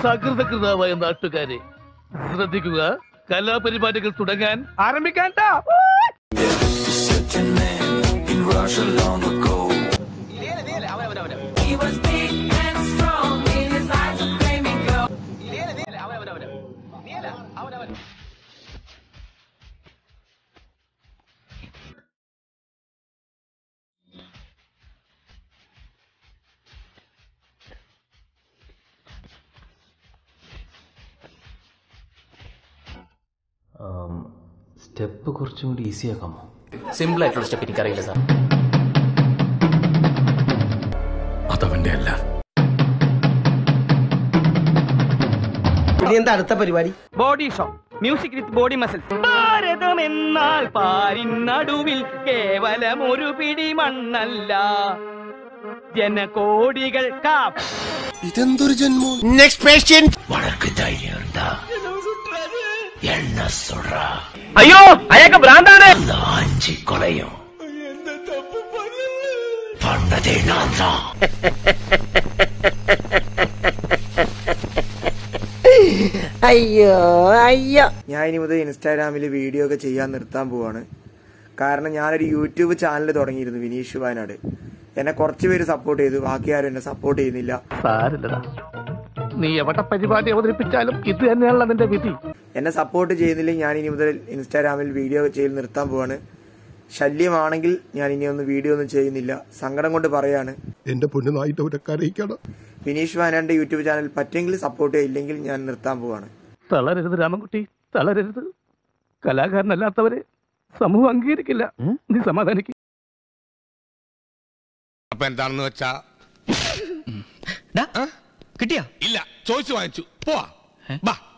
സകൃതകൃതാവായ നാട്ടുകാരെ ശ്രദ്ധിക്കുക കലാപരിപാടികൾ തുടങ്ങാൻ ആരംഭിക്കാൻ He was big and strong in his eyes a flaming glow. Step കുറച്ചും കൂടി ഈസി ആക്കാമോ സിമ്പിൾ ആയിട്ടുള്ള സ്റ്റെപ്പ് എനിക്കറിയില്ല സാർ അതവന്റെ അല്ല ഇനി എന്താ അടുത്ത പരിപാടി body show music with body muscles Bharatham എന്നാൽ പാരിൻ നടുവിൽ കേവലം ഒരു പിടി മണ്ണല്ല ജനകോടികൾ കാപ്പ് ഇതെന്തൊരു ജന്മം അയ്യോ അയാൾക്ക് ഭ്രാന്താണ് അയ്യോ അയ്യോ ഞാൻ ഇനി മുതൽ ഇൻസ്റ്റാഗ്രാമിൽ വീഡിയോ ഒക്കെ ചെയ്യാൻ നിർത്താൻ പോവാണ് കാരണം ഞാനൊരു യൂട്യൂബ് ചാനൽ തുടങ്ങിയിരുന്നു വിനീഷ് വയനാട് എന്നെ കുറച്ച് പേര് സപ്പോർട്ട് ചെയ്തു ബാക്കി ആരും എന്നെ സപ്പോർട്ട് ചെയ്യുന്നില്ല സാരില്ലടാ നീ എവിടെ പരിപാടി അവതരിപ്പിച്ചാലും ഇത് തന്നെയാണല്ലോ നിന്റെ വിധി എന്നെ സപ്പോർട്ട് ചെയ്യുന്നില്ലെങ്കിൽ ഞാൻ ഇനി മുതൽ ഇൻസ്റ്റാഗ്രാമിൽ വീഡിയോ ചെയ്ത് നിർത്താൻ പോവാണ് ശല്യമാണെങ്കിൽ ഞാൻ ഇനി ഒന്നും വീഡിയോ ഒന്നും ചെയ്യുന്നില്ല സങ്കടം കൊണ്ട് പറയാണ് എന്റെ പൊന്നുനായിട്ട് അവരെ കരയിക്കണം വിനീഷ് വയനാടിന്റെ യൂട്യൂബ് ചാനൽ പറ്റുമെങ്കിൽ സപ്പോർട്ട് ചെയ്യില്ലെങ്കിൽ ഞാൻ നിർത്താൻ പോവാണ് തളരരുത് രാമൻകുട്ടി തളരരുത് കലാകാരനല്ലാത്തവരെ സമൂഹം അംഗീകരിക്കില്ല നീ സമാധാനിക്കും അപ്പൊ എന്താണെന്ന് വെച്ചാ കിട്ടിയാ ഇല്ല ചോദിച്ചു വാങ്ങിച്ചു പോവാ ബാ